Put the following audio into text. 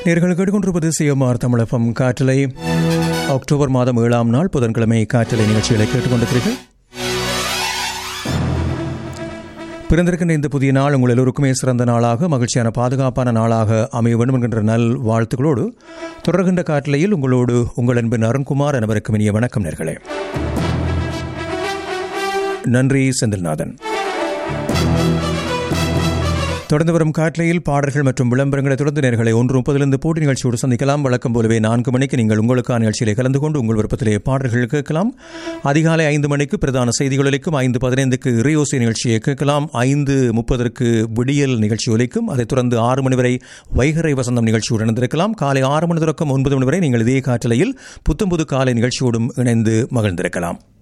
நேர்கள் கேட்டுக்கொண்டிருப்பது சிஎம்ஆர் தமிழகம் காற்றலை அக்டோபர் மாதம் ஏழாம் நாள் புதன்கிழமை காற்றலை நிகழ்ச்சிகளை கேட்டுக்கொண்டிருக்கிறீர்கள் பிறந்திருக்கின்ற இந்த புதிய நாள் உங்கள் எல்லோருக்குமே சிறந்த நாளாக மகிழ்ச்சியான பாதுகாப்பான நாளாக அமைய வேண்டும் என்கின்ற நல் வாழ்த்துக்களோடு தொடர்கின்ற காற்றலையில் உங்களோடு உங்கள் அன்பின் அருண்குமார் அனைவருக்கும் இனிய வணக்கம் நேர்களே நன்றி செந்தில்நாதன் தொடர்ந்து வரும் காற்றலையில் பாடல்கள் மற்றும் விளம்பரங்களை தொடர்ந்து நேர்களை ஒன்று முப்பதிலிருந்து போட்டி நிகழ்ச்சியோடு சந்திக்கலாம் வழக்கம் போலவே நான்கு மணிக்கு நீங்கள் உங்களுக்கான நிகழ்ச்சியிலே கலந்து கொண்டு உங்கள் விருப்பத்திலே பாடல்கள் கேட்கலாம் அதிகாலை ஐந்து மணிக்கு பிரதான செய்திகள் ஒலிக்கும் ஐந்து பதினைந்துக்கு இறையோசை நிகழ்ச்சியை கேட்கலாம் ஐந்து முப்பதற்கு விடியல் நிகழ்ச்சி ஒலிக்கும் அதைத் தொடர்ந்து ஆறு மணி வரை வைகரை வசந்தம் நிகழ்ச்சியுடன் இணைந்திருக்கலாம் காலை ஆறு மணி தொடக்கம் ஒன்பது மணி வரை நீங்கள் இதே காற்றலையில் புத்தம்புது காலை நிகழ்ச்சியோடும் இணைந்து மகிழ்ந்திருக்கலாம்